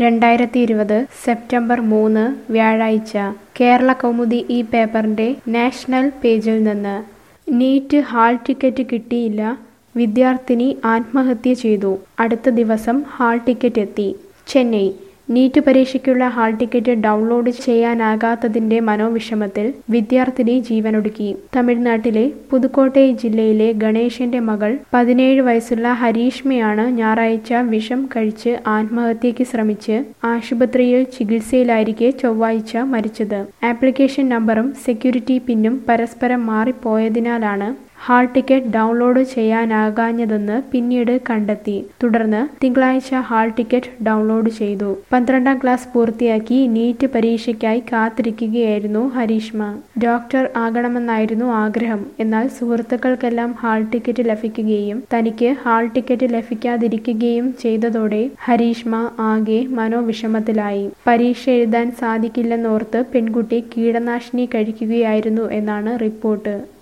രണ്ടായിരത്തി ഇരുപത് സെപ്റ്റംബർ മൂന്ന് വ്യാഴാഴ്ച കേരള കൗമുദി ഈ പേപ്പറിന്റെ നാഷണൽ പേജിൽ നിന്ന് നീറ്റ് ഹാൾ ടിക്കറ്റ് കിട്ടിയില്ല വിദ്യാർത്ഥിനി ആത്മഹത്യ ചെയ്തു അടുത്ത ദിവസം ഹാൾ ടിക്കറ്റ് എത്തി ചെന്നൈ നീറ്റ് പരീക്ഷയ്ക്കുള്ള ഹാൾ ടിക്കറ്റ് ഡൗൺലോഡ് ചെയ്യാനാകാത്തതിന്റെ മനോവിഷമത്തിൽ വിദ്യാർത്ഥിനി ജീവനൊടുക്കി തമിഴ്നാട്ടിലെ പുതുക്കോട്ടൈ ജില്ലയിലെ ഗണേശന്റെ മകൾ പതിനേഴ് വയസ്സുള്ള ഹരീഷ്മയാണ് ഞായറാഴ്ച വിഷം കഴിച്ച് ആത്മഹത്യയ്ക്ക് ശ്രമിച്ച് ആശുപത്രിയിൽ ചികിത്സയിലായിരിക്കെ ചൊവ്വാഴ്ച മരിച്ചത് ആപ്ലിക്കേഷൻ നമ്പറും സെക്യൂരിറ്റി പിന്നും പരസ്പരം മാറിപ്പോയതിനാലാണ് ഹാൾ ടിക്കറ്റ് ഡൗൺലോഡ് ചെയ്യാനാകാഞ്ഞതെന്ന് പിന്നീട് കണ്ടെത്തി തുടർന്ന് തിങ്കളാഴ്ച ഹാൾ ടിക്കറ്റ് ഡൗൺലോഡ് ചെയ്തു പന്ത്രണ്ടാം ക്ലാസ് പൂർത്തിയാക്കി നീറ്റ് പരീക്ഷയ്ക്കായി കാത്തിരിക്കുകയായിരുന്നു ഹരീഷ്മ ഡോക്ടർ ആകണമെന്നായിരുന്നു ആഗ്രഹം എന്നാൽ സുഹൃത്തുക്കൾക്കെല്ലാം ഹാൾ ടിക്കറ്റ് ലഭിക്കുകയും തനിക്ക് ഹാൾ ടിക്കറ്റ് ലഭിക്കാതിരിക്കുകയും ചെയ്തതോടെ ഹരീഷ്മ ആകെ മനോവിഷമത്തിലായി പരീക്ഷ എഴുതാൻ സാധിക്കില്ലെന്നോർത്ത് പെൺകുട്ടി കീടനാശിനി കഴിക്കുകയായിരുന്നു എന്നാണ് റിപ്പോർട്ട്